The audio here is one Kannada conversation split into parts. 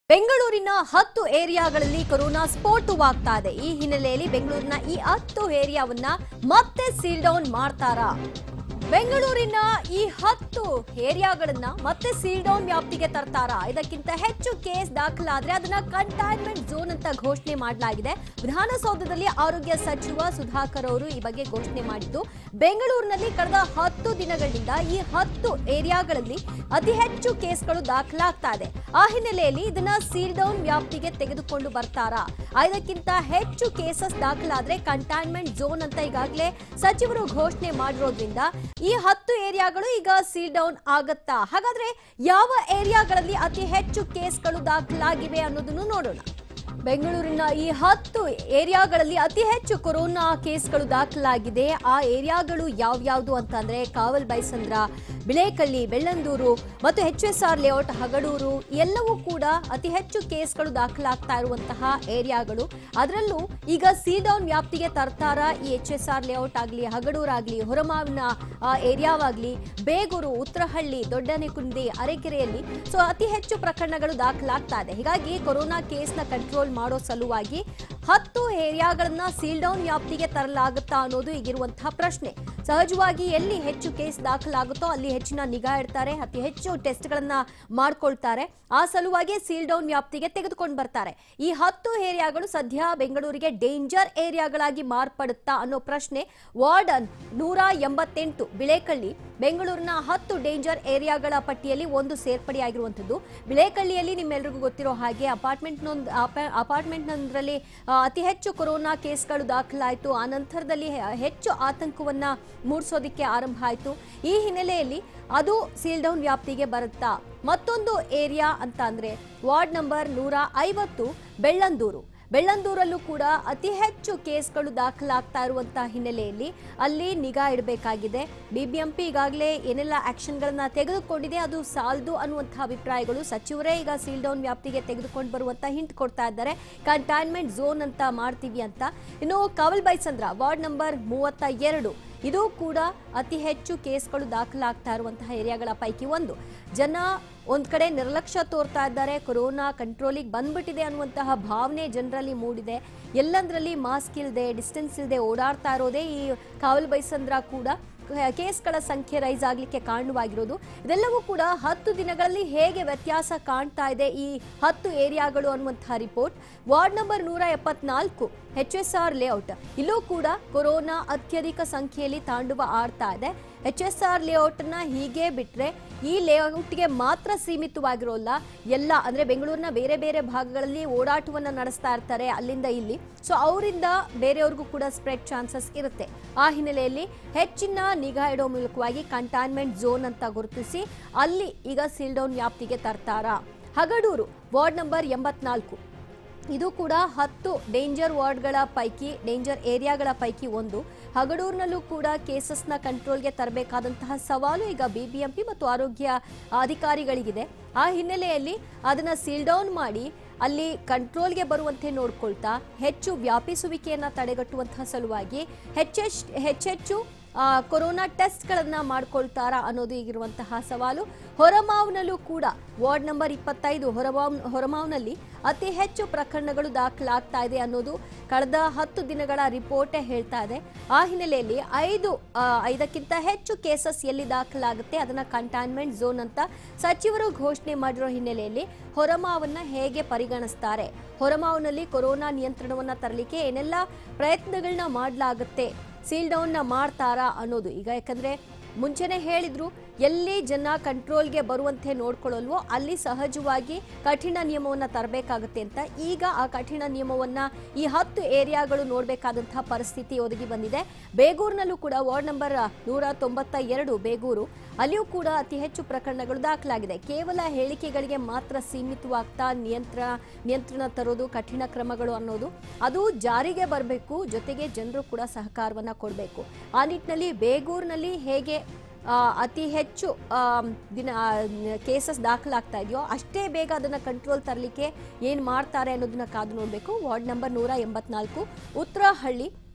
ಬೆಂಗಳೂರಿನ ಹತ್ತು ಏರಿಯಾಗಳಲ್ಲಿ ಕೊರೋನಾ ಸ್ಫೋಟವಾಗ್ತಾ ಇದೆ ಈ ಹಿನ್ನೆಲೆಯಲ್ಲಿ ಬೆಂಗಳೂರಿನ ಈ ಹತ್ತು ಏರಿಯಾವನ್ನ ಮತ್ತೆ ಸೀಲ್ ಡೌನ್ ಮಾಡ್ತಾರಾ ಬೆಂಗಳೂರಿನ ಈ ಹತ್ತು ಏರಿಯಾಗಳನ್ನ ಮತ್ತೆ ಸೀಲ್ ಡೌನ್ ವ್ಯಾಪ್ತಿಗೆ ತರ್ತಾರಾ ಇದಕ್ಕಿಂತ ಹೆಚ್ಚು ಕೇಸ್ ದಾಖಲಾದ್ರೆ ಅದನ್ನ ಕಂಟೈನ್ಮೆಂಟ್ ಝೋನ್ ಅಂತ ಘೋಷಣೆ ಮಾಡಲಾಗಿದೆ ವಿಧಾನಸೌಧದಲ್ಲಿ ಆರೋಗ್ಯ ಸಚಿವ ಸುಧಾಕರ್ ಅವರು ಈ ಬಗ್ಗೆ ಘೋಷಣೆ ಮಾಡಿದ್ದು ಬೆಂಗಳೂರಿನಲ್ಲಿ ಕಳೆದ ಹತ್ತು ದಿನಗಳಿಂದ ಈ ಹತ್ತು ಏರಿಯಾಗಳಲ್ಲಿ ಅತಿ ಹೆಚ್ಚು ಕೇಸ್ಗಳು ದಾಖಲಾಗ್ತಾ ಇದೆ ಆ ಹಿನ್ನೆಲೆಯಲ್ಲಿ ಇದನ್ನ ಸೀಲ್ ಡೌನ್ ವ್ಯಾಪ್ತಿಗೆ ತೆಗೆದುಕೊಂಡು ಬರ್ತಾರಾ ಇದಕ್ಕಿಂತ ಹೆಚ್ಚು ಕೇಸಸ್ ದಾಖಲಾದ್ರೆ ಕಂಟೈನ್ಮೆಂಟ್ ಝೋನ್ ಅಂತ ಈಗಾಗಲೇ ಸಚಿವರು ಘೋಷಣೆ ಮಾಡಿರೋದ್ರಿಂದ ಈ ಹತ್ತು ಏರಿಯಾಗಳು ಈಗ ಸೀಲ್ ಡೌನ್ ಆಗತ್ತಾ ಹಾಗಾದ್ರೆ ಯಾವ ಏರಿಯಾಗಳಲ್ಲಿ ಅತಿ ಹೆಚ್ಚು ಕೇಸ್ಗಳು ದಾಖಲಾಗಿವೆ ಅನ್ನೋದನ್ನು ನೋಡೋಣ ಬೆಂಗಳೂರಿನ ಈ ಹತ್ತು ಏರಿಯಾಗಳಲ್ಲಿ ಅತಿ ಹೆಚ್ಚು ಕೊರೋನಾ ಕೇಸ್ಗಳು ದಾಖಲಾಗಿದೆ ಆ ಏರಿಯಾಗಳು ಯಾವ್ಯಾವುದು ಅಂತಂದ್ರೆ ಕಾವಲ್ ಬೈಸಂದ್ರ ಬಿಳೇಕಳ್ಳಿ ಬೆಳ್ಳಂದೂರು ಮತ್ತು H S R layout Hagadur ಎಲ್ಲವೂ ಕೂಡ ಅತಿ ಹೆಚ್ಚು ಕೇಸ್ಗಳು ದಾಖಲಾಗ್ತಾ ಇರುವಂತಹ ಏರಿಯಾಗಳು ಅದರಲ್ಲೂ ಈಗ ಸೀಲ್ ಡೌನ್ ವ್ಯಾಪ್ತಿಗೆ ತರ್ತಾರ ಈ ಎಚ್ ಎಸ್ ಆರ್ ಲೇಔಟ್ ಆಗಲಿ ಹಗಡೂರಾಗ್ಲಿ ಹೊರಮಾವಿನ ಆ, ಏರಿಯಾವಾಗ್ಲಿ ಬೇಗೂರು ಉತ್ತರಹಳ್ಳಿ ದೊಡ್ಡನೆಕುಂದಿ ಅರೆಕೆರೆಯಲ್ಲಿ ಸೊ ಅತಿ ಹೆಚ್ಚು ಪ್ರಕರಣಗಳು ದಾಖಲಾಗ್ತಾ ಇದೆ ಹೀಗಾಗಿ ಕೊರೋನಾ ಕೇಸ್ನ ಕಂಟ್ರೋಲ್ ಮಾಡೋ ಸಲುವಾಗಿ ಹತ್ತು ಏರಿಯಾಗಳನ್ನ ಸೀಲ್ ಡೌನ್ ವ್ಯಾಪ್ತಿಗೆ ತರಲಾಗುತ್ತಾ ಅನ್ನೋದು ಈಗಿರುವಂತಹ ಪ್ರಶ್ನೆ ಸಹಜವಾಗಿ ಎಲ್ಲಿ ಹೆಚ್ಚು ಕೇಸ್ ದಾಖಲಾಗುತ್ತೋ ಅಲ್ಲಿ ಹೆಚ್ಚಿನ ನಿಗಾ ಇಡ್ತಾರೆ ಅತಿ ಹೆಚ್ಚು ಟೆಸ್ಟ್ಗಳನ್ನ ಮಾಡ್ಕೊಳ್ತಾರೆ ಆ ಸಲುವಾಗಿ ಸೀಲ್ ಡೌನ್ ವ್ಯಾಪ್ತಿಗೆ ತೆಗೆದುಕೊಂಡು ಬರ್ತಾರೆ ಈ ಹತ್ತು ಏರಿಯಾಗಳು ಸದ್ಯ ಬೆಂಗಳೂರಿಗೆ ಡೇಂಜರ್ ಏರಿಯಾಗಳಾಗಿ ಮಾರ್ಪಡುತ್ತಾ ಅನ್ನೋ ಪ್ರಶ್ನೆ ವಾರ್ಡನ್ ನೂರ ಎಂಬತ್ತೆಂಟು ಬಿಳೇಕಳ್ಳಿ ಬೆಂಗಳೂರಿನ ಹತ್ತು ಡೇಂಜರ್ ಏರಿಯಾಗಳ ಪಟ್ಟಿಯಲ್ಲಿ ಒಂದು ಸೇರ್ಪಡೆಯಾಗಿರುವಂಥದ್ದು ಬಿಳೇಕಳ್ಳಿಯಲ್ಲಿ ನಿಮ್ಮೆಲ್ರಿಗೂ ಗೊತ್ತಿರೋ ಹಾಗೆ ಅಪಾರ್ಟ್ಮೆಂಟ್ ಅಪಾರ್ಟ್ಮೆಂಟ್ನೊಂದರಲ್ಲಿ ಅತಿ ಹೆಚ್ಚು ಕೊರೋನಾ ಕೇಸ್ಗಳು ದಾಖಲಾಯಿತು ಆ ನಂತರದಲ್ಲಿ ಹೆ- ಹೆಚ್ಚು ಆತಂಕವನ್ನ ಮೂಡಿಸೋದಿಕ್ಕೆ ಆರಂಭ ಆಯಿತು ಈ ಹಿನ್ನೆಲೆಯಲ್ಲಿ ಅದು ಸೀಲ್ ಡೌನ್ ವ್ಯಾಪ್ತಿಗೆ ಬರುತ್ತಾ ಮತ್ತೊಂದು ಏರಿಯಾ ಅಂತ ಅಂದ್ರೆ ವಾರ್ಡ್ ನಂಬರ್ ನೂರ ಐವತ್ತು ಬೆಳ್ಳಂದೂರು ಬೆಳ್ಳಂದೂರಲ್ಲೂ ಕೂಡ ಅತಿ ಹೆಚ್ಚು ಕೇಸ್ಗಳು ದಾಖಲಾಗ್ತಾ ಇರುವಂತಹ ಹಿನ್ನೆಲೆಯಲ್ಲಿ ಅಲ್ಲಿ ನಿಗಾ ಇಡಬೇಕಾಗಿದೆ ಬಿಬಿಎಂಪಿ ಈಗಾಗಲೇ ಏನೆಲ್ಲ ಆಕ್ಷನ್ಗಳನ್ನ ತೆಗೆದುಕೊಂಡಿದೆ ಅದು ಸಾಲದು ಅನ್ನುವಂತಹ ಅಭಿಪ್ರಾಯಗಳು ಸಚಿವರೇ ಈಗ ಸೀಲ್ ಡೌನ್ ವ್ಯಾಪ್ತಿಗೆ ತೆಗೆದುಕೊಂಡು ಬರುವಂತ ಹಿಂಟ್ ಕೊಡ್ತಾ ಇದ್ದಾರೆ ಕಂಟೈನ್ಮೆಂಟ್ ಝೋನ್ ಅಂತ ಮಾಡ್ತೀವಿ ಅಂತ ಇನ್ನು ಕಾವಲ್ ಬೈಸಂದ್ರ ವಾರ್ಡ್ ನಂಬರ್ ಮೂವತ್ತ ಎರಡು ಇದು ಕೂಡ ಅತಿ ಹೆಚ್ಚು ಕೇಸ್ಗಳು ದಾಖಲಾಗ್ತಾ ಇರುವಂತಹ ಏರಿಯಾಗಳ ಪೈಕಿ ಒಂದು ಜನ ಒಂದ್ ಕಡೆ ನಿರ್ಲಕ್ಷ್ಯ ತೋರ್ತಾ ಇದ್ದಾರೆ ಕೊರೋನಾ ಕಂಟ್ರೋಲಿಗೆ ಬಂದ್ಬಿಟ್ಟಿದೆ ಅನ್ನುವಂತಹ ಭಾವನೆ ಜನರಲ್ಲಿ ಮೂಡಿದೆ ಎಲ್ಲಂದ್ರಲ್ಲಿ ಮಾಸ್ಕ್ ಇಲ್ಲದೆ ಡಿಸ್ಟೆನ್ಸ್ ಇಲ್ಲದೆ ಓಡಾಡ್ತಾ ಇರೋದೇ ಈ ಕಾವಲ್ ಬೈಸಂದ್ರ ಕೂಡ ಕೇಸ್ಗಳ ಸಂಖ್ಯೆ ರೈಸ್ ಆಗಲಿಕ್ಕೆ ಕಾರಣವಾಗಿರೋದು ಇದೆಲ್ಲವೂ ಕೂಡ ಹತ್ತು ದಿನಗಳಲ್ಲಿ ಹೇಗೆ ವ್ಯತ್ಯಾಸ ಕಾಣ್ತಾ ಇದೆ ಈ ಹತ್ತು ಏರಿಯಾಗಳು ಅನ್ನುವಂತಹ ರಿಪೋರ್ಟ್ ವಾರ್ಡ್ ನಂಬರ್ ನೂರ ಎಪ್ಪತ್ನಾಲ್ಕು ಎಚ್ ಎಸ್ ಆರ್ ಲೇಔಟ್ ಇಲ್ಲೂ ಕೂಡ ಕೊರೋನಾ ಅತ್ಯಧಿಕ ಸಂಖ್ಯೆಯಲ್ಲಿ ತಾಂಡುವ ಆಡ್ತಾ ಇದೆ ಎಚ್ ಎಸ್ ಆರ್ ಲೇಔಟ್ನ ಹೀಗೆ ಬಿಟ್ರೆ ಈ ಲೇಔಟ್ಗೆ ಮಾತ್ರ ಸೀಮಿತವಾಗಿರೋಲ್ಲ ಎಲ್ಲ ಅಂದ್ರೆ ಬೆಂಗಳೂರಿನ ಬೇರೆ ಬೇರೆ ಭಾಗಗಳಲ್ಲಿ ಓಡಾಟವನ್ನ ನಡೆಸ್ತಾ ಇರ್ತಾರೆ ಅಲ್ಲಿಂದ ಇಲ್ಲಿ ಸೊ ಅವರಿಂದ ಬೇರೆಯವ್ರಿಗೂ ಕೂಡ ಸ್ಪ್ರೆಡ್ ಚಾನ್ಸಸ್ ಇರುತ್ತೆ ಆ ಹಿನ್ನೆಲೆಯಲ್ಲಿ ಹೆಚ್ಚಿನ ನಿಗಾ ಇಡೋ ಮೂಲಕವಾಗಿ ಕಂಟೈನ್ಮೆಂಟ್ ಝೋನ್ ಅಂತ ಗುರುತಿಸಿ ಅಲ್ಲಿ ಈಗ ಸೀಲ್ ಡೌನ್ ವ್ಯಾಪ್ತಿಗೆ ತರ್ತಾರಾ ಹಗಡೂರು ವಾರ್ಡ್ ನಂಬರ್ ಎಂಬತ್ನಾಲ್ಕು ಇದು ಕೂಡ ಹತ್ತು ಡೇಂಜರ್ ವಾರ್ಡ್ಗಳ ಪೈಕಿ ಡೇಂಜರ್ ಏರಿಯಾಗಳ ಪೈಕಿ ಒಂದು ಹಗಡೂರಿನಲ್ಲೂ ಕೂಡ ಕೇಸಸ್ನ ಕಂಟ್ರೋಲ್ಗೆ ತರಬೇಕಾದಂತಹ ಸವಾಲು ಈಗ ಬಿಬಿಎಂಪಿ ಮತ್ತು ಆರೋಗ್ಯ ಅಧಿಕಾರಿಗಳಿಗಿದೆ ಆ ಹಿನ್ನೆಲೆಯಲ್ಲಿ ಅದನ್ನ ಸೀಲ್ ಡೌನ್ ಮಾಡಿ ಅಲ್ಲಿ ಕಂಟ್ರೋಲ್ಗೆ ಬರುವಂತೆ ನೋಡ್ಕೊಳ್ತಾ ಹೆಚ್ಚು ವ್ಯಾಪಿಸುವಿಕೆಯನ್ನ ತಡೆಗಟ್ಟುವಂತಹ ಸಲುವಾಗಿ ಹೆಚ್ಚೆಚ್ ಹೆಚ್ಚೆಚ್ಚು ಆ, ಕೊರೋನಾ ಟೆಸ್ಟ್ಗಳನ್ನ ಮಾಡ್ಕೊಳ್ತಾರಾ ಅನ್ನೋದು ಈಗಿರುವಂತಹ ಸವಾಲು ಹೊರಮಾವ್ನಲ್ಲೂ ಕೂಡ ವಾರ್ಡ್ ನಂಬರ್ ಇಪ್ಪತ್ತೈದು ಹೊರಮಾವ್ ಹೊರಮಾವ್ನಲ್ಲಿ ಅತಿ ಹೆಚ್ಚು ಪ್ರಕರಣಗಳು ದಾಖಲಾಗ್ತಾ ಇದೆ ಅನ್ನೋದು ಕಳೆದ ಹತ್ತು ದಿನಗಳ ರಿಪೋರ್ಟೇ ಹೇಳ್ತಾ ಇದೆ ಆ ಹಿನ್ನೆಲೆಯಲ್ಲಿ ಐದು ಆ, ಐದಕ್ಕಿಂತ ಹೆಚ್ಚು ಕೇಸಸ್ ಎಲ್ಲಿ ದಾಖಲಾಗುತ್ತೆ ಅದನ್ನ ಕಂಟೈನ್ಮೆಂಟ್ ಝೋನ್ ಅಂತ ಸಚಿವರು ಘೋಷಣೆ ಮಾಡಿರೋ ಹಿನ್ನೆಲೆಯಲ್ಲಿ ಹೊರಮಾವನ್ನ ಹೇಗೆ ಪರಿಗಣಿಸ್ತಾರೆ ಹೊರಮಾವ್ನಲ್ಲಿ ಕೊರೋನಾ ನಿಯಂತ್ರಣವನ್ನ ತರಲಿಕ್ಕೆ ಏನೆಲ್ಲ ಪ್ರಯತ್ನಗಳನ್ನ ಮಾಡಲಾಗುತ್ತೆ ಸೀಲ್ ಡೌನ್ನ ಮಾಡ್ತಾರಾ ಅನ್ನೋದು ಈಗ ಯಾಕಂದ್ರೆ ಮುಂಚೆನೆ ಹೇಳಿದ್ರು ಎಲ್ಲಿ ಜನ ಕಂಟ್ರೋಲ್ಗೆ ಬರುವಂತೆ ನೋಡ್ಕೊಳ್ಳಲ್ವೋ ಅಲ್ಲಿ ಸಹಜವಾಗಿ ಕಠಿಣ ನಿಯಮವನ್ನ ತರಬೇಕಾಗುತ್ತೆ ಅಂತ ಈಗ ಆ ಕಠಿಣ ನಿಯಮವನ್ನ ಈ ಹತ್ತು ಏರಿಯಾಗಳು ನೋಡಬೇಕಾದಂತಹ ಪರಿಸ್ಥಿತಿ ಒದಗಿ ಬಂದಿದೆ ಬೇಗೂರಿನಲ್ಲೂ ಕೂಡ ವಾರ್ಡ್ ನಂಬರ್ ನೂರ ತೊಂಬತ್ತ ಎರಡು ಬೇಗೂರು ಅಲ್ಲಿಯೂ ಕೂಡ ಅತಿ ಹೆಚ್ಚು ಪ್ರಕರಣಗಳು ದಾಖಲಾಗಿದೆ ಕೇವಲ ಹೇಳಿಕೆಗಳಿಗೆ ಮಾತ್ರ ಸೀಮಿತವಾಗ್ತಾ ನಿಯಂತ್ರಣ ನಿಯಂತ್ರಣ ತರೋದು ಕಠಿಣ ಕ್ರಮಗಳು ಅನ್ನೋದು ಅದು ಜಾರಿಗೆ ಬರಬೇಕು ಜೊತೆಗೆ ಜನರು ಕೂಡ ಸಹಕಾರವನ್ನ ಕೊಡಬೇಕು ಆ ನಿಟ್ಟಿನಲ್ಲಿ ಬೇಗೂರಿನಲ್ಲಿ ಹೇಗೆ ಆ, ಅತಿ ಹೆಚ್ಚು ಆ, ದಿನ ಕೇಸಸ್ ದಾಖಲಾಗ್ತಾ ಇದೆಯೋ ಅಷ್ಟೇ ಬೇಗ ಅದನ್ನು ಕಂಟ್ರೋಲ್ ತರಲಿಕ್ಕೆ ಏನು ಮಾಡ್ತಾರೆ ಅನ್ನೋದನ್ನ ಕಾದು ನೋಡಬೇಕು ವಾರ್ಡ್ ನಂಬರ್ ನೂರ ಎಂಬತ್ನಾಲ್ಕು ಉತ್ತರಹಳ್ಳಿ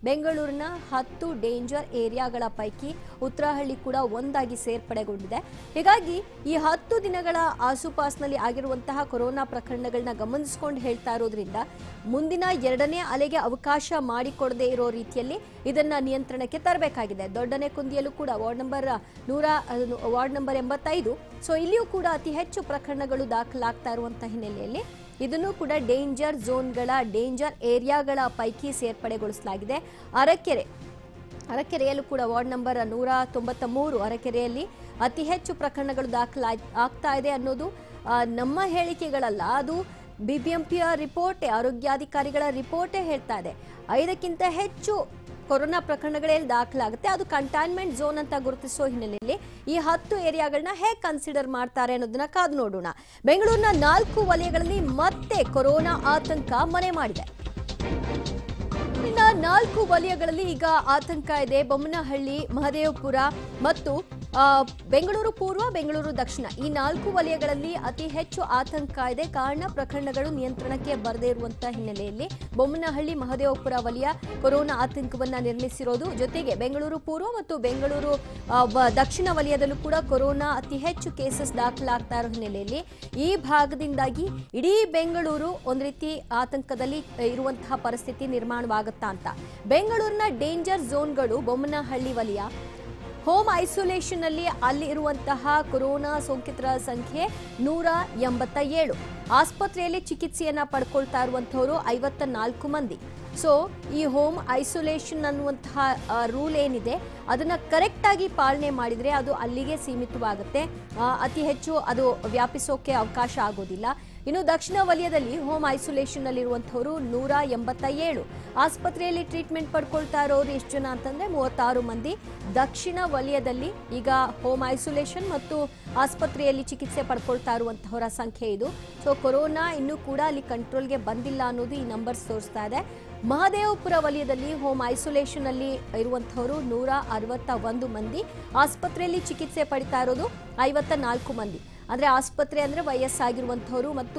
ಬೆಂಗಳೂರಿನ ಹತ್ತು ಡೇಂಜರ್ ಏರಿಯಾಗಳ ಪೈಕಿ ಉತ್ತರಹಳ್ಳಿ ಕೂಡ ಒಂದಾಗಿ ಸೇರ್ಪಡೆಗೊಂಡಿದೆ ಹೀಗಾಗಿ ಈ ಹತ್ತು ದಿನಗಳ ಆಸುಪಾಸ್ನಲ್ಲಿ ಆಗಿರುವಂತಹ ಕೊರೋನಾ ಪ್ರಕರಣಗಳನ್ನ ಗಮನಿಸಿಕೊಂಡು ಹೇಳ್ತಾ ಇರೋದ್ರಿಂದ ಮುಂದಿನ ಎರಡನೇ ಅಲೆಗೆ ಅವಕಾಶ ಮಾಡಿಕೊಡದೇ ಇರೋ ರೀತಿಯಲ್ಲಿ ಇದನ್ನ ನಿಯಂತ್ರಣಕ್ಕೆ ತರಬೇಕಾಗಿದೆ ದೊಡ್ಡನೆ ಕುಂದಿಯಲ್ಲೂ ಕೂಡ ವಾರ್ಡ್ ನಂಬರ್ ನೂರ ಅಹ್, ವಾರ್ಡ್ ನಂಬರ್ ಎಂಬತ್ತೈದು ಸೊ ಇಲ್ಲಿಯೂ ಕೂಡ ಅತಿ ಹೆಚ್ಚು ಪ್ರಕರಣಗಳು ದಾಖಲಾಗ್ತಾ ಇರುವಂತಹ ಹಿನ್ನೆಲೆಯಲ್ಲಿ ಇದನ್ನು ಕೂಡ ಡೇಂಜರ್ ಝೋನ್ಗಳ ಡೇಂಜರ್ ಏರಿಯಾಗಳ ಪೈಕಿ ಸೇರ್ಪಡೆಗೊಳಿಸಲಾಗಿದೆ ಅರಕೆರೆ ಅರಕೆರೆಯಲ್ಲೂ ಕೂಡ ವಾರ್ಡ್ ನಂಬರ್ ನೂರ ತೊಂಬತ್ತ ಮೂರು ಅರಕೆರೆಯಲ್ಲಿ ಅತಿ ಹೆಚ್ಚು ಪ್ರಕರಣಗಳು ದಾಖಲಾ ಆಗ್ತಾ ಇದೆ ಅನ್ನೋದು ಆ, ನಮ್ಮ ಹೇಳಿಕೆಗಳಲ್ಲ ಅದು ಬಿಬಿಎಂಪಿಯ ರಿಪೋರ್ಟೇ ಆರೋಗ್ಯಾಧಿಕಾರಿಗಳ ರಿಪೋರ್ಟೇ ಹೇಳ್ತಾ ಇದೆ ಐದಕ್ಕಿಂತ ಹೆಚ್ಚು ಕೊರೋನಾ ಪ್ರಕರಣಗಳಲ್ಲಿ ದಾಖಲಾಗುತ್ತೆ ಅದು ಕಂಟೈನ್ಮೆಂಟ್ ಝೋನ್ ಅಂತ ಗುರುತಿಸೋ ಹಿನ್ನೆಲೆಯಲ್ಲಿ ಈ ಹತ್ತು ಏರಿಯಾಗಳನ್ನ ಹೇಗೆ ಕನ್ಸಿಡರ್ ಮಾಡ್ತಾರೆ ಅನ್ನೋದನ್ನ ಕಾದು ನೋಡೋಣ ಬೆಂಗಳೂರಿನ ನಾಲ್ಕು ವಲಯಗಳಲ್ಲಿ ಮತ್ತೆ ಕೊರೋನಾ ಆತಂಕ ಮನೆ ಮಾಡಿದೆ ಇನ್ನ ನಾಲ್ಕು ವಲಯಗಳಲ್ಲಿ ಈಗ ಆತಂಕ ಇದೆ ಬೊಮ್ಮನಹಳ್ಳಿ ಮಹದೇವಪುರ ಮತ್ತು ಆ, ಬೆಂಗಳೂರು ಪೂರ್ವ ಬೆಂಗಳೂರು ದಕ್ಷಿಣ ಈ ನಾಲ್ಕು ವಲಯಗಳಲ್ಲಿ ಅತಿ ಹೆಚ್ಚು ಆತಂಕ ಇದೆ ಕಾರಣ ಪ್ರಕರಣಗಳು ನಿಯಂತ್ರಣಕ್ಕೆ ಬರದೇ ಇರುವಂತಹ ಹಿನ್ನೆಲೆಯಲ್ಲಿ ಬೊಮ್ಮನಹಳ್ಳಿ ಮಹದೇವಪುರ ವಲಯ ಕೊರೋನಾ ಆತಂಕವನ್ನ ನಿರ್ಮಿಸಿರೋದು ಜೊತೆಗೆ ಬೆಂಗಳೂರು ಪೂರ್ವ ಮತ್ತು ಬೆಂಗಳೂರು ಆ, ವ- ದಕ್ಷಿಣ ವಲಯದಲ್ಲೂ ಕೂಡ ಕೊರೋನಾ ಅತಿ ಹೆಚ್ಚು ಕೇಸಸ್ ದಾಖಲಾಗ್ತಾ ಇರೋ ಹಿನ್ನೆಲೆಯಲ್ಲಿ ಈ ಭಾಗದಿಂದಾಗಿ ಇಡೀ ಬೆಂಗಳೂರು ಒಂದು ರೀತಿ ಆತಂಕದಲ್ಲಿ ಇರುವಂತಹ ಪರಿಸ್ಥಿತಿ ನಿರ್ಮಾಣವಾಗುತ್ತಾ ಅಂತ ಬೆಂಗಳೂರಿನ ಡೇಂಜರ್ ಝೋನ್ಗಳು ಬೊಮ್ಮನಹಳ್ಳಿ ವಲಯ ಹೋಮ್ ಐಸೋಲೇಷನ್ ಅಲ್ಲಿ ಅಲ್ಲಿ ಇರುವಂತಹ ಕೊರೋನಾ ಸೋಂಕಿತರ ಸಂಖ್ಯೆ ನೂರ ಎಂಬತ್ತ ಏಳು ಆಸ್ಪತ್ರೆಯಲ್ಲಿ ಚಿಕಿತ್ಸೆಯನ್ನ ಪಡ್ಕೊಳ್ತಾ ಇರುವಂತಹವರು ಐವತ್ತ ನಾಲ್ಕು ಮಂದಿ ಸೊ ಈ ಹೋಮ್ ಐಸೋಲೇಷನ್ ಅನ್ನುವಂತಹ ರೂಲ್ ಏನಿದೆ ಅದನ್ನ ಕರೆಕ್ಟ್ ಆಗಿ ಪಾಲನೆ ಮಾಡಿದ್ರೆ ಅದು ಅಲ್ಲಿಗೆ ಸೀಮಿತವಾಗುತ್ತೆ ಆ, ಅತಿ ಹೆಚ್ಚು ಅದು ವ್ಯಾಪಿಸೋಕೆ ಅವಕಾಶ ಆಗೋದಿಲ್ಲ ಇನ್ನು ದಕ್ಷಿಣ ವಲಯದಲ್ಲಿ ಹೋಮ್ ಐಸೋಲೇಷನ್ ಅಲ್ಲಿರುವಂಥವರು ನೂರ ಎಂಬತ್ತ ಏಳು ಆಸ್ಪತ್ರೆಯಲ್ಲಿ ಟ್ರೀಟ್ಮೆಂಟ್ ಪಡ್ಕೊಳ್ತಾ ಇರೋರು ಎಷ್ಟು ಜನ ಅಂತಂದ್ರೆ ಮೂವತ್ತಾರು ಮಂದಿ ದಕ್ಷಿಣ ವಲಯದಲ್ಲಿ ಈಗ ಹೋಮ್ ಐಸೋಲೇಷನ್ ಮತ್ತು ಆಸ್ಪತ್ರೆಯಲ್ಲಿ ಚಿಕಿತ್ಸೆ ಪಡ್ಕೊಳ್ತಾ ಇರುವಂತಹವರ ಸಂಖ್ಯೆ ಇದು ಸೊ ಕೊರೋನಾ ಇನ್ನೂ ಕೂಡ ಅಲ್ಲಿ ಕಂಟ್ರೋಲ್ಗೆ ಬಂದಿಲ್ಲ ಅನ್ನೋದು ಈ ನಂಬರ್ಸ್ ತೋರಿಸ್ತಾ ಇದೆ ಮಹದೇವಪುರ ವಲಯದಲ್ಲಿ ಹೋಮ್ ಐಸೋಲೇಷನ್ ಅಲ್ಲಿ ಇರುವಂತಹವರು ನೂರ ಅರವತ್ತ ಒಂದು ಮಂದಿ ಆಸ್ಪತ್ರೆಯಲ್ಲಿ ಚಿಕಿತ್ಸೆ ಪಡಿತಾ ಇರೋದು ಐವತ್ತ ನಾಲ್ಕು ಮಂದಿ ಅಂದ್ರೆ ಆಸ್ಪತ್ರೆ ಅಂದ್ರೆ ವಯಸ್ಸಾಗಿರುವಂಥವ್ರು ಮತ್ತು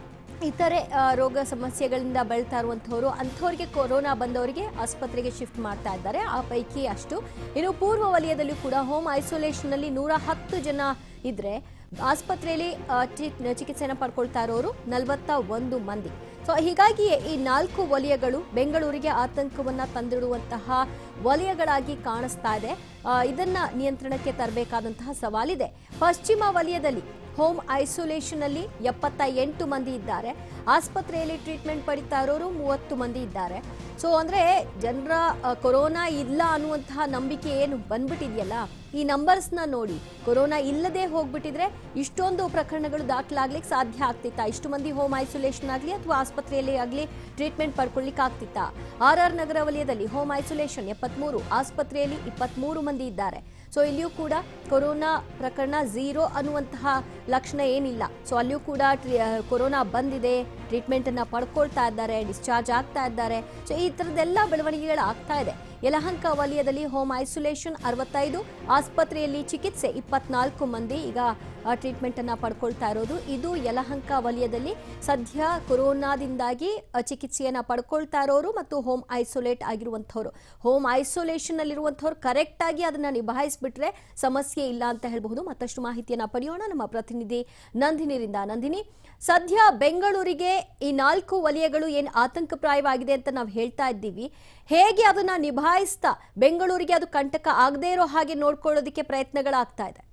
ಇತರೆ ಆ, ರೋಗ ಸಮಸ್ಯೆಗಳಿಂದ ಬಳಲ್ತಾ ಇರುವಂಥವ್ರು ಅಂಥವ್ರಿಗೆ ಕೊರೋನಾ ಬಂದವರಿಗೆ ಆಸ್ಪತ್ರೆಗೆ ಶಿಫ್ಟ್ ಮಾಡ್ತಾ ಇದ್ದಾರೆ ಆ ಪೈಕಿ ಅಷ್ಟು ಇನ್ನು ಪೂರ್ವ ವಲಯದಲ್ಲೂ ಕೂಡ ಹೋಮ್ ಐಸೋಲೇಷನ್ನಲ್ಲಿ ನೂರ ಹತ್ತು ಜನ ಇದ್ರೆ ಆಸ್ಪತ್ರೆಯಲ್ಲಿ ಆ, ಚಿ- ಚಿಕಿತ್ಸೆನ ಪಡ್ಕೊಳ್ತಾ ಇರೋರು ನಲವತ್ತ ಒಂದು ಮಂದಿ ಸೊ ಹೀಗಾಗಿಯೇ ಈ ನಾಲ್ಕು ವಲಯಗಳು ಬೆಂಗಳೂರಿಗೆ ಆತಂಕವನ್ನ ತಂದಿಡುವಂತಹ ವಲಯಗಳಾಗಿ ಕಾಣಿಸ್ತಾ ಇದೆ ಆ, ಇದನ್ನ ನಿಯಂತ್ರಣಕ್ಕೆ ತರಬೇಕಾದಂತಹ ಸವಾಲಿದೆ ಪಶ್ಚಿಮ ವಲಯದಲ್ಲಿ ಹೋಮ್ ಐಸೋಲೇಷನ್ ಅಲ್ಲಿ ಎಪ್ಪತ್ತ ಎಂಟು ಮಂದಿ ಇದ್ದಾರೆ ಆಸ್ಪತ್ರೆಯಲ್ಲಿ ಟ್ರೀಟ್ಮೆಂಟ್ ಪಡಿತಾ ಇರೋರು ಮೂವತ್ತು ಮಂದಿ ಇದ್ದಾರೆ ಸೊ ಅಂದ್ರೆ ಜನರ ಕೊರೋನಾ ಇಲ್ಲ ಅನ್ನುವಂತಹ ನಂಬಿಕೆ ಏನು ಬಂದ್ಬಿಟ್ಟಿದೆಯಲ್ಲ ಈ ನಂಬರ್ಸ್ನ ನೋಡಿ ಕೊರೋನಾ ಇಲ್ಲದೆ ಹೋಗ್ಬಿಟ್ಟಿದ್ರೆ ಇಷ್ಟೊಂದು ಪ್ರಕರಣಗಳು ದಾಖಲಾಗ್ಲಿಕ್ಕೆ ಸಾಧ್ಯ ಆಗ್ತಿತ್ತಾ ಇಷ್ಟು ಮಂದಿ ಹೋಮ್ ಐಸೋಲೇಷನ್ ಆಗಲಿ ಅಥವಾ ಆಸ್ಪತ್ರೆಯಲ್ಲಿ ಆಗಲಿ ಟ್ರೀಟ್ಮೆಂಟ್ ಪಡ್ಕೊಳ್ಳಿಕ್ಕೆ ಆಗ್ತಿತ್ತಾ ಆರ್ ಆರ್ ನಗರ ವಲಯದಲ್ಲಿ ಹೋಮ್ ಐಸೋಲೇಷನ್ ಎಪ್ಪತ್ಮೂರು ಆಸ್ಪತ್ರೆಯಲ್ಲಿ ಇಪ್ಪತ್ಮೂರು ಮಂದಿ ಇದ್ದಾರೆ ಸೊ ಇಲ್ಲಿಯೂ ಕೂಡ ಕೊರೋನಾ ಪ್ರಕರಣ ಝೀರೋ ಅನ್ನುವಂತಹ ಲಕ್ಷಣ ಏನಿಲ್ಲ ಸೊ ಅಲ್ಲಿಯೂ ಕೂಡ ಟ್ರೀ- ಆ, ಕೊರೋನಾ ಬಂದಿದೆ ಟ್ರೀಟ್ಮೆಂಟ್ ಅನ್ನ ಪಡ್ಕೊಳ್ತಾ ಇದ್ದಾರೆ ಡಿಸ್ಚಾರ್ಜ್ ಆಗ್ತಾ ಇದ್ದಾರೆ ಸೊ ಈ ಥರದ್ದೆಲ್ಲ ಬೆಳವಣಿಗೆಗಳು ಆಗ್ತಾ ಇದೆ ಯಲಹಂಕ ವಲಯದಲ್ಲಿ ಹೋಮ್ ಐಸೋಲೇಷನ್ ಅರವತ್ತೈದು ಆಸ್ಪತ್ರೆಯಲ್ಲಿ ಚಿಕಿತ್ಸೆ ಇಪ್ಪತ್ನಾಲ್ಕು ಮಂದಿ ಈಗ ಟ್ರೀಟ್ಮೆಂಟ್ ಅನ್ನ ಪಡ್ಕೊಳ್ತಾ ಇರೋದು ಇದು ಯಲಹಂಕ ವಲಯದಲ್ಲಿ ಸದ್ಯ ಕೊರೋನಾದಿಂದಾಗಿ ಆ, ಚಿಕಿತ್ಸೆಯನ್ನ ಪಡ್ಕೊಳ್ತಾ ಇರೋರು ಮತ್ತು ಹೋಮ್ ಐಸೋಲೇಟ್ ಆಗಿರುವಂಥವ್ರು ಹೋಮ್ ಐಸೋಲೇಷನ್ ಅಲ್ಲಿರುವಂಥವ್ರು ಕರೆಕ್ಟ್ ಆಗಿ ಅದನ್ನ ನಿಭಾಯಿಸ್ಬಿಟ್ರೆ ಸಮಸ್ಯೆ ಇಲ್ಲ ಅಂತ ಹೇಳಬಹುದು ಮತ್ತಷ್ಟು ಮಾಹಿತಿಯನ್ನ ಪಡೆಯೋಣ ನಮ್ಮ ಪ್ರತಿನಿಧಿ ನಂದಿನಿರಿಂದ ನಂದಿನಿ ಸದ್ಯ ಬೆಂಗಳೂರಿಗೆ ಈ ನಾಲ್ಕು ವಲಯಗಳು ಏನು ಆತಂಕಪ್ರಾಯವಾಗಿದೆ ಅಂತ ನಾವು ಹೇಳ್ತಾ ಇದ್ದೀವಿ ಹೇಗೆ ಅದನ್ನ ನಿಭಾಯಿಸ್ತಾ ಬೆಂಗಳೂರಿಗೆ ಅದು ಕಂಟಕ ಆಗದೇ ಇರೋ ಹಾಗೆ ನೋಡ್ಕೊಳ್ಳೋದಕ್ಕೆ ಪ್ರಯತ್ನಗಳಾಗ್ತಾ ಇದೆ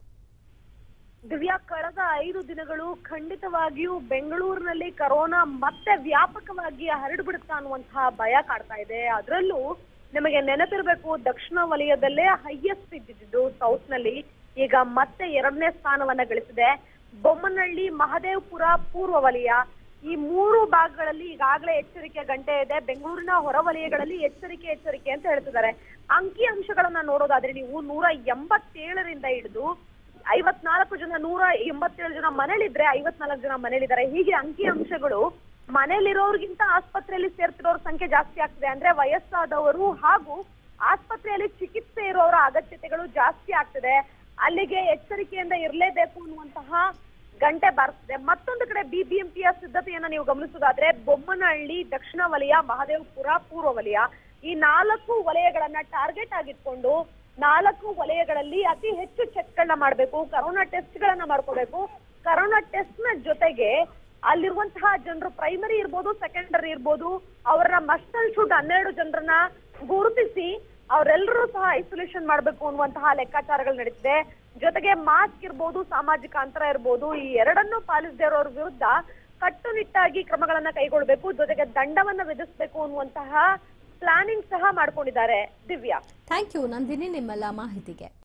ದಿವ್ಯಾ ಕಳೆದ ಐದು ದಿನಗಳು ಖಂಡಿತವಾಗಿಯೂ ಬೆಂಗಳೂರಿನಲ್ಲಿ ಕರೋನಾ ಮತ್ತೆ ವ್ಯಾಪಕವಾಗಿ ಹರಡ್ಬಿಡುತ್ತಾ ಅನ್ನುವಂತಹ ಭಯ ಕಾಡ್ತಾ ಇದೆ ಅದರಲ್ಲೂ ನಿಮಗೆ ನೆನಪಿರ್ಬೇಕು ದಕ್ಷಿಣ ವಲಯದಲ್ಲೇ ಹೈಯೆಸ್ಟ್ ಇದ್ದಿದ್ದು ಸೌತ್ ನಲ್ಲಿ ಈಗ ಮತ್ತೆ ಎರಡನೇ ಸ್ಥಾನವನ್ನ ಗಳಿಸಿದೆ ಬೊಮ್ಮನಹಳ್ಳಿ ಮಹದೇವಪುರ ಪೂರ್ವ ವಲಯ ಈ ಮೂರು ಭಾಗಗಳಲ್ಲಿ ಈಗಾಗಲೇ ಎಚ್ಚರಿಕೆ ಗಂಟೆ ಇದೆ ಬೆಂಗಳೂರಿನ ಹೊರ ವಲಯಗಳಲ್ಲಿ ಎಚ್ಚರಿಕೆ ಎಚ್ಚರಿಕೆ ಅಂತ ಹೇಳ್ತಿದ್ದಾರೆ ಅಂಕಿ ಅಂಶಗಳನ್ನ ನೋಡೋದಾದ್ರೆ ನೀವು ನೂರ ಎಂಬತ್ತೇಳರಿಂದ ಹಿಡಿದು ಐವತ್ನಾಲ್ಕು ಜನ ನೂರ ಎಂಬತ್ತೇಳು ಜನ ಮನೇಲಿದ್ರೆ ಐವತ್ನಾಲ್ಕು ಜನ ಮನೇಲಿದ್ದಾರೆ ಹೀಗೆ ಅಂಕಿ ಅಂಶಗಳು ಮನೇಲಿರೋರ್ಗಿಂತ ಆಸ್ಪತ್ರೆಯಲ್ಲಿ ಸೇರ್ತಿರೋರ್ ಸಂಖ್ಯೆ ಜಾಸ್ತಿ ಆಗ್ತಿದೆ ಅಂದ್ರೆ ವಯಸ್ಸಾದವರು ಹಾಗೂ ಆಸ್ಪತ್ರೆಯಲ್ಲಿ ಚಿಕಿತ್ಸೆ ಇರೋರ ಅಗತ್ಯತೆಗಳು ಜಾಸ್ತಿ ಆಗ್ತಿದೆ ಅಲ್ಲಿಗೆ ಎಚ್ಚರಿಕೆಯಿಂದ ಇರಲೇಬೇಕು ಅನ್ನುವಂತಹ ಗಂಟೆ ಬಾರಿಸಿದೆ ಮತ್ತೊಂದು ಕಡೆ ಬಿಬಿಎಂಪಿಯ ಸಿದ್ಧತೆಯನ್ನ ನೀವು ಗಮನಿಸೋದಾದ್ರೆ ಬೊಮ್ಮನಹಳ್ಳಿ ದಕ್ಷಿಣ ವಲಯ ಮಹದೇವಪುರ ಪೂರ್ವ ವಲಯ ಈ ನಾಲ್ಕು ವಲಯಗಳನ್ನ ಟಾರ್ಗೆಟ್ ಆಗಿಟ್ಕೊಂಡು ನಾಲ್ಕು ವಲಯಗಳಲ್ಲಿ ಅತಿ ಹೆಚ್ಚು ಚೆಕ್ಗಳನ್ನ ಮಾಡಬೇಕು ಕರೋನಾ ಟೆಸ್ಟ್ ಗಳನ್ನ ಮಾಡ್ಕೋಬೇಕು ಕರೋನಾ ಟೆಸ್ಟ್ ನ ಜೊತೆಗೆ ಅಲ್ಲಿರುವಂತಹ ಜನರು ಪ್ರೈಮರಿ ಇರ್ಬೋದು ಸೆಕೆಂಡರಿ ಇರ್ಬೋದು ಅವರನ್ನ ಮಸ್ಟಲ್ ಶೂಟ್ ಹನ್ನೆರಡು ಜನರನ್ನ ಗುರುತಿಸಿ ಅವರೆಲ್ಲರೂ ಸಹ ಐಸೋಲೇಷನ್ ಮಾಡಬೇಕು ಅನ್ನುವಂತಹ ಲೆಕ್ಕಾಚಾರಗಳು ನಡೀತಿದೆ ಜೊತೆಗೆ ಮಾಸ್ಕ್ ಇರ್ಬೋದು ಸಾಮಾಜಿಕ ಅಂತರ ಇರ್ಬೋದು ಈ ಎರಡನ್ನೂ ಪಾಲಿಸದೇ ಇರೋರ ವಿರುದ್ಧ ಕಟ್ಟುನಿಟ್ಟಾಗಿ ಕ್ರಮಗಳನ್ನ ಕೈಗೊಳ್ಬೇಕು ಜೊತೆಗೆ ದಂಡವನ್ನ ವಿಧಿಸಬೇಕು ಅನ್ನುವಂತಹ ಪ್ಲಾನಿಂಗ್ ಸಹ ಮಾಡ್ಕೊಂಡಿದ್ದಾರೆ ದಿವ್ಯಾ ಥ್ಯಾಂಕ್ ಯು ನಂದಿನಿ ನಿಮ್ಮೆಲ್ಲ ಮಾಹಿತಿಗೆ